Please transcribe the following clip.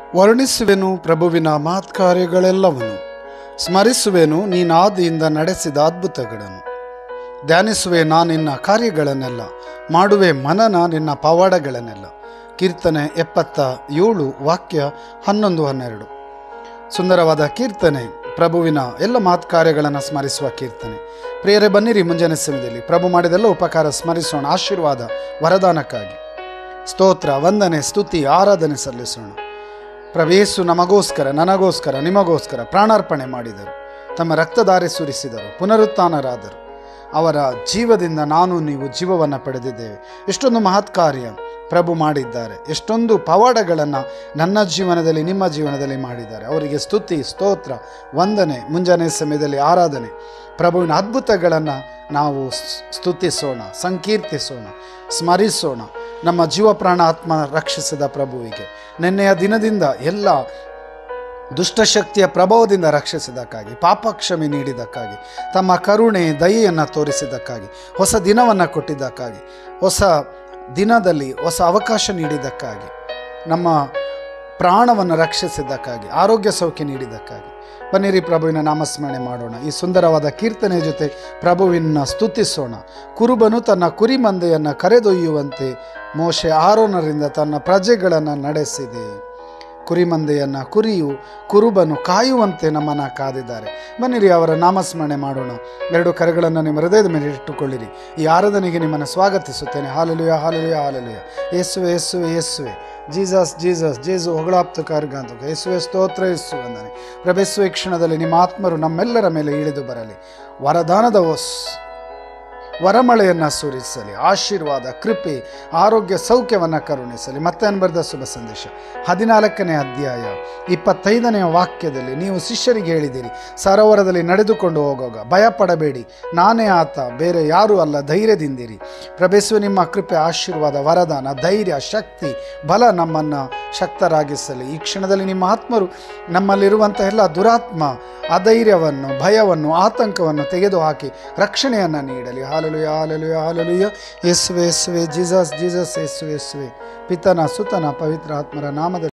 ವರ್ಣಿಸುವೆನು ಪ್ರಭುವಿನ ಮಹತ್ಕಾರ್ಯಗಳೆಲ್ಲವನು ಸ್ಮರಿಸುವೆನು ನೀನಾದಿಯಿಂದ ನಡೆಸಿದ ಅದ್ಭುತಗಳನ್ನು ಧ್ಯಾನಿಸುವೆ ನಾ ನಿನ್ನ ಕಾರ್ಯಗಳನ್ನೆಲ್ಲ ಮಾಡುವೆ ಮನನ ನಿನ್ನ ಪವಾಡಗಳನ್ನೆಲ್ಲ ಕೀರ್ತನೆ ಎಪ್ಪತ್ತ ಏಳು ವಾಕ್ಯ ಹನ್ನೊಂದು ಹನ್ನೆರಡು ಸುಂದರವಾದ ಕೀರ್ತನೆ ಪ್ರಭುವಿನ ಎಲ್ಲ ಕಾರ್ಯಗಳನ್ನು ಸ್ಮರಿಸುವ ಕೀರ್ತನೆ ಪ್ರಿಯರೇ ಬನ್ನಿರಿ ಮುಂಜಾನೆ ಸಮಯದಲ್ಲಿ ಪ್ರಭು ಮಾಡಿದೆಲ್ಲ ಉಪಕಾರ ಸ್ಮರಿಸೋಣ ಆಶೀರ್ವಾದ ವರದಾನಕ್ಕಾಗಿ ಸ್ತೋತ್ರ ವಂದನೆ ಸ್ತುತಿ ಆರಾಧನೆ ಸಲ್ಲಿಸೋಣ ಪ್ರವೇಶು ನಮಗೋಸ್ಕರ ನನಗೋಸ್ಕರ ನಿಮಗೋಸ್ಕರ ಪ್ರಾಣಾರ್ಪಣೆ ಮಾಡಿದರು ತಮ್ಮ ರಕ್ತಧಾರೆ ಸುರಿಸಿದರು ಪುನರುತ್ಥಾನರಾದರು ಅವರ ಜೀವದಿಂದ ನಾನು ನೀವು ಜೀವವನ್ನು ಪಡೆದಿದ್ದೇವೆ ಎಷ್ಟೊಂದು ಮಹತ್ ಕಾರ್ಯ ಪ್ರಭು ಮಾಡಿದ್ದಾರೆ ಎಷ್ಟೊಂದು ಪವಾಡಗಳನ್ನು ನನ್ನ ಜೀವನದಲ್ಲಿ ನಿಮ್ಮ ಜೀವನದಲ್ಲಿ ಮಾಡಿದ್ದಾರೆ ಅವರಿಗೆ ಸ್ತುತಿ ಸ್ತೋತ್ರ ವಂದನೆ ಮುಂಜಾನೆ ಸಮಯದಲ್ಲಿ ಆರಾಧನೆ ಪ್ರಭುವಿನ ಅದ್ಭುತಗಳನ್ನು ನಾವು ಸ್- ಸ್ತುತಿಸೋಣ ಸಂಕೀರ್ತಿಸೋಣ ಸ್ಮರಿಸೋಣ ನಮ್ಮ ಜೀವ ಪ್ರಾಣ ಆತ್ಮ ರಕ್ಷಿಸಿದ ಪ್ರಭುವಿಗೆ ನಿನ್ನೆಯ ದಿನದಿಂದ ಎಲ್ಲ ದುಷ್ಟಶಕ್ತಿಯ ಪ್ರಭಾವದಿಂದ ರಕ್ಷಿಸಿದ್ದಕ್ಕಾಗಿ ಪಾಪ ಕ್ಷಮೆ ನೀಡಿದ್ದಕ್ಕಾಗಿ ತಮ್ಮ ಕರುಣೆ ದಯೆಯನ್ನು ತೋರಿಸಿದ್ದಕ್ಕಾಗಿ ಹೊಸ ದಿನವನ್ನು ಕೊಟ್ಟಿದ್ದಕ್ಕಾಗಿ ಹೊಸ ದಿನದಲ್ಲಿ ಹೊಸ ಅವಕಾಶ ನೀಡಿದ್ದಕ್ಕಾಗಿ ನಮ್ಮ ಪ್ರಾಣವನ್ನು ರಕ್ಷಿಸಿದ್ದಕ್ಕಾಗಿ ಆರೋಗ್ಯ ಸೌಖ್ಯ ನೀಡಿದ್ದಕ್ಕಾಗಿ ಬನ್ನಿರಿ ಪ್ರಭುವಿನ ನಾಮಸ್ಮರಣೆ ಮಾಡೋಣ ಈ ಸುಂದರವಾದ ಕೀರ್ತನೆಯ ಜೊತೆ ಪ್ರಭುವಿನ ಸ್ತುತಿಸೋಣ ಕುರುಬನು ತನ್ನ ಕುರಿಮಂದೆಯನ್ನು ಕರೆದೊಯ್ಯುವಂತೆ ಮೋಶೆ ಆರೋನರಿಂದ ತನ್ನ ಪ್ರಜೆಗಳನ್ನು ನಡೆಸಿದೆ ಕುರಿಮಂದೆಯನ್ನು ಕುರಿಯು ಕುರುಬನು ಕಾಯುವಂತೆ ನಮ್ಮನ್ನು ಕಾದಿದ್ದಾರೆ ಬನ್ನಿರಿ ಅವರ ನಾಮಸ್ಮರಣೆ ಮಾಡೋಣ ಎರಡು ಕರೆಗಳನ್ನು ನಿಮ್ಮ ಹೃದಯದ ಮೇಲೆ ಇಟ್ಟುಕೊಳ್ಳಿರಿ ಈ ಆರಾಧನೆಗೆ ನಿಮ್ಮನ್ನು ಸ್ವಾಗತಿಸುತ್ತೇನೆ ಹಾಲಲುಯ ಹಾಲಲುಯ ಹಾಲಲುಯ ಯೇಸುವೆ ಯೇಸುವೆ ಯೇಸುವೆ ಜೀಸಸ್ ಜೀಸಸ್ ಜೇಸು ಹೊಗಳಾಪ್ತ ಕಾರ್ಗಾಂತ ಯೇಸುವೆ ಸ್ತೋತ್ರ ಯೇಸು ವಂದನೆ ಪ್ರಭೇಸುವ ಕ್ಷಣದಲ್ಲಿ ನಿಮ್ಮ ಆತ್ಮರು ನಮ್ಮೆಲ್ಲರ ಮೇಲೆ ಇಳಿದು ಬರಲಿ ವರದಾನದ ಒಸ್ ವರಮಳೆಯನ್ನು ಸುರಿಸಲಿ ಆಶೀರ್ವಾದ ಕೃಪೆ ಆರೋಗ್ಯ ಸೌಖ್ಯವನ್ನು ಕರುಣಿಸಲಿ ಮತ್ತೆ ಅನ್ಬರ್ದ ಶುಭ ಸಂದೇಶ ಹದಿನಾಲ್ಕನೇ ಅಧ್ಯಾಯ ಇಪ್ಪತ್ತೈದನೆಯ ವಾಕ್ಯದಲ್ಲಿ ನೀವು ಶಿಷ್ಯರಿಗೆ ಹೇಳಿದಿರಿ ಸರೋವರದಲ್ಲಿ ನಡೆದುಕೊಂಡು ಹೋಗುವಾಗ ಭಯಪಡಬೇಡಿ ನಾನೇ ಆತ ಬೇರೆ ಯಾರೂ ಅಲ್ಲ ಧೈರ್ಯದಿಂದಿರಿ ಪ್ರಭೇಸುವ ನಿಮ್ಮ ಕೃಪೆ ಆಶೀರ್ವಾದ ವರದಾನ ಧೈರ್ಯ ಶಕ್ತಿ ಬಲ ನಮ್ಮನ್ನು ಶಕ್ತರಾಗಿಸಲಿ ಈ ಕ್ಷಣದಲ್ಲಿ ನಿಮ್ಮ ಆತ್ಮರು ನಮ್ಮಲ್ಲಿರುವಂಥ ಎಲ್ಲ ದುರಾತ್ಮ ಅಧೈರ್ಯವನ್ನು ಭಯವನ್ನು ಆತಂಕವನ್ನು ತೆಗೆದುಹಾಕಿ ರಕ್ಷಣೆಯನ್ನು ನೀಡಲಿ ಹಾಲಲುಯ ಹಾಲಲುಯ ಹಾಲಲುಯ ಯೇಸುವೆ ಯೇಸುವೆ ಜೀಸಸ್ ಜೀಸಸ್ ಯೇಸುವೆ ಯೇಸುವೆ ಪಿತನ ಸುತನ ಪವಿತ್ರ ಆತ್ಮರ ನಾಮದಲ್ಲಿ